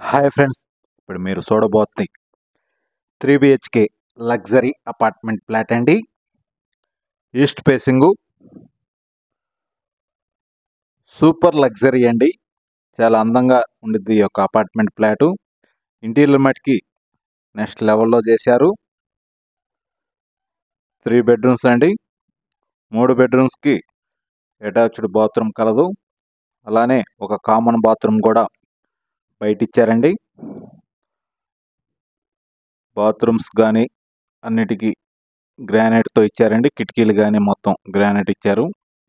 hi friends ఇప్పుడు మీరు చూడబోతుంది three BHK luxury apartment flat అండి ఈస్ట్ ఫేసింగు సూపర్ లగ్జరీ అండి చాలా అందంగా ఉండిద్ది ఈ యొక్క అపార్ట్మెంట్ ఫ్లాటు ఇంటీరియర్ మటుకి నెక్స్ట్ లెవెల్లో చేశారు త్రీ బెడ్రూమ్స్ అండి మూడు బెడ్రూమ్స్కి అటాచ్డ్ బాత్రూమ్ కలదు అలానే ఒక కామన్ బాత్రూమ్ కూడా బయట ఇచ్చారండి బాత్రూమ్స్ కానీ అన్నిటికీ గ్రానైట్తో ఇచ్చారండి కిటికీలు కానీ మొత్తం గ్రానైట్ ఇచ్చారు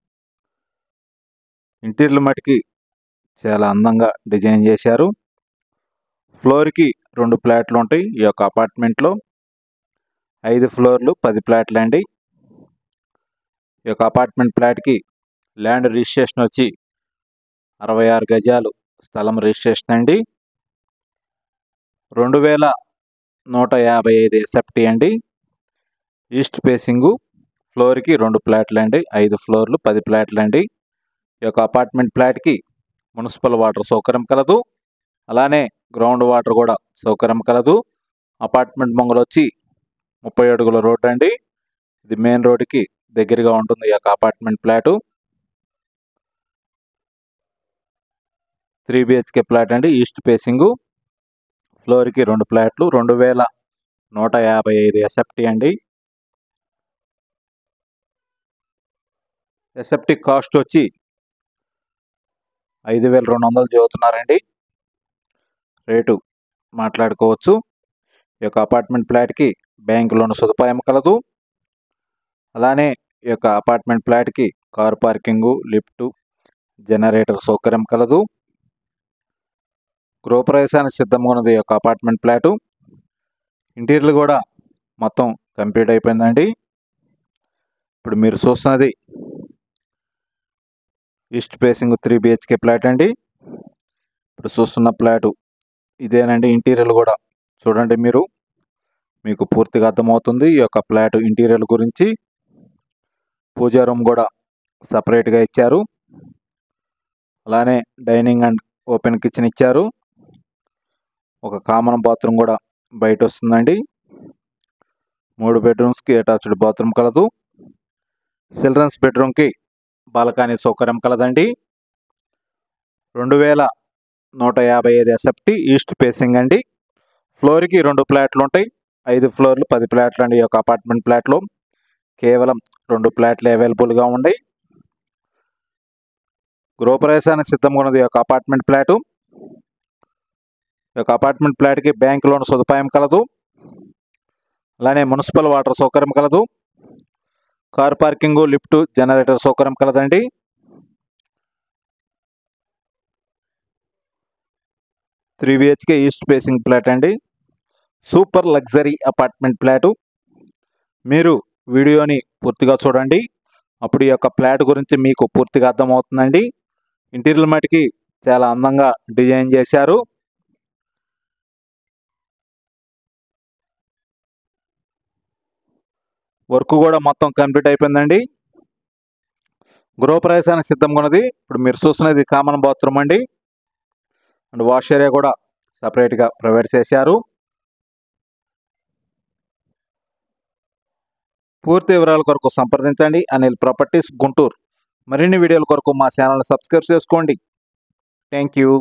ఇంటీరియర్ మటుకి చాలా అందంగా డిజైన్ చేశారు ఫ్లోర్కి రెండు ఫ్లాట్లు ఉంటాయి ఈ యొక్క అపార్ట్మెంట్లో ఐదు ఫ్లోర్లు పది ఫ్లాట్లు అండి ఈ యొక్క అపార్ట్మెంట్ ఫ్లాట్కి ల్యాండ్ రిజిస్ట్రేషన్ వచ్చి అరవై ఆరు గజాలు స్థలం రిజిస్ట్రేషన్ అండి రెండు వేల నూట యాభై ఐదు ఎస్ఎఫ్టీ అండి ఈస్ట్ ఫేసింగు ఫ్లోర్కి రెండు ఫ్లాట్లు అండి ఐదు ఫ్లోర్లు పది ఫ్లాట్లు అండి ఈ యొక్క అపార్ట్మెంట్ ఫ్లాట్కి మున్సిపల్ వాటర్ సౌకర్యం కలదు అలానే గ్రౌండ్ వాటర్ కూడా సౌకర్యం కలదు అపార్ట్మెంట్ మొంగలు వచ్చి ముప్పై అడుగుల రోడ్ అండి ఇది మెయిన్ రోడ్డుకి దగ్గరగా ఉంటుంది ఈ యొక్క apartment flat three BHK flat అండి ఈస్ట్ ఫేసింగు ఫ్లోర్కి రెండు ఫ్లాట్లు రెండు వేల నూట యాభై ఐదు ఎస్ఎఫ్టీ అండి ఎస్ఎఫ్టీ కాస్ట్ వచ్చి ఐదు వేల రెండు వందలు చదువుతున్నారండి రేటు మాట్లాడుకోవచ్చు ఈ యొక్క అపార్ట్మెంట్ ఫ్లాట్కి బ్యాంక్ లోన్ సదుపాయం కలదు అలానే ఈ యొక్క అపార్ట్మెంట్ ఫ్లాట్కి కార్ పార్కింగు లిఫ్ట్ జనరేటర్ సౌకర్యం కలదు గృహప్రవేశానికి సిద్ధంగా ఉన్నది ఈ యొక్క అపార్ట్మెంట్ ఫ్లాటు ఇంటీరియర్ కూడా మొత్తం కంప్లీట్ అయిపోయిందండి ఇప్పుడు మీరు చూస్తున్నది east facing three BHK flat అండి ఇప్పుడు చూస్తున్న ఫ్లాటు ఇదేనండి ఇంటీరియర్ కూడా చూడండి మీరు మీకు పూర్తిగా అర్థమవుతుంది ఈ యొక్క ఫ్లాట్ ఇంటీరియర్ గురించి పూజా రూమ్ కూడా సపరేట్గా ఇచ్చారు అలానే డైనింగ్ అండ్ ఓపెన్ కిచెన్ ఇచ్చారు ఒక కామన్ బాత్రూమ్ కూడా బయట వస్తుందండి మూడు బెడ్రూమ్స్కి అటాచ్డ్ బాత్రూమ్ కలదు చిల్డ్రన్స్ బెడ్రూమ్కి బాల్కనీ సౌకర్యం కలదండి రెండు వేల నూట యాభై ఐదు ఎస్ఎఫ్టీ ఈస్ట్ ఫేసింగ్ అండి ఫ్లోర్కి రెండు ఫ్లాట్లు ఉంటాయి ఐదు ఫ్లోర్లు పది ఫ్లాట్లు అండి ఈ యొక్క అపార్ట్మెంట్ ఫ్లాట్లో కేవలం రెండు ఫ్లాట్లు అవైలబుల్గా ఉన్నాయి గృహప్రవేశానికి సిద్ధంగా ఉన్నది ఈ యొక్క అపార్ట్మెంట్ ఫ్లాటు ఈ యొక్క అపార్ట్మెంట్ ఫ్లాట్కి బ్యాంక్ లోన్ సదుపాయం కలదు అలానే మున్సిపల్ వాటర్ సౌకర్యం కలదు కార్ పార్కింగ్ లిఫ్ట్ జనరేటర్ సౌకర్యం కలదండి three BHK east facing flat అండి సూపర్ లగ్జరీ అపార్ట్మెంట్ ఫ్లాటు మీరు వీడియోని పూర్తిగా చూడండి అప్పుడు ఈ యొక్క ఫ్లాట్ గురించి మీకు పూర్తిగా అర్థమవుతుందండి ఇంటీరియర్ మటుకి చాలా అందంగా డిజైన్ చేశారు వర్క్ కూడా మొత్తం కంప్లీట్ అయిపోయిందండి గృహప్రవేశానికి సిద్ధంగా ఉన్నది ఇప్పుడు మీరు చూస్తున్నది కామన్ బాత్రూమ్ అండి అండ్ వాష్ ఏరియా కూడా సపరేట్గా ప్రొవైడ్ చేశారు పూర్తి వివరాల కొరకు సంప్రదించండి అనిల్ ప్రాపర్టీస్ గుంటూరు మరిన్ని వీడియోల కొరకు మా ఛానల్ని సబ్స్క్రైబ్ చేసుకోండి థ్యాంక్ యూ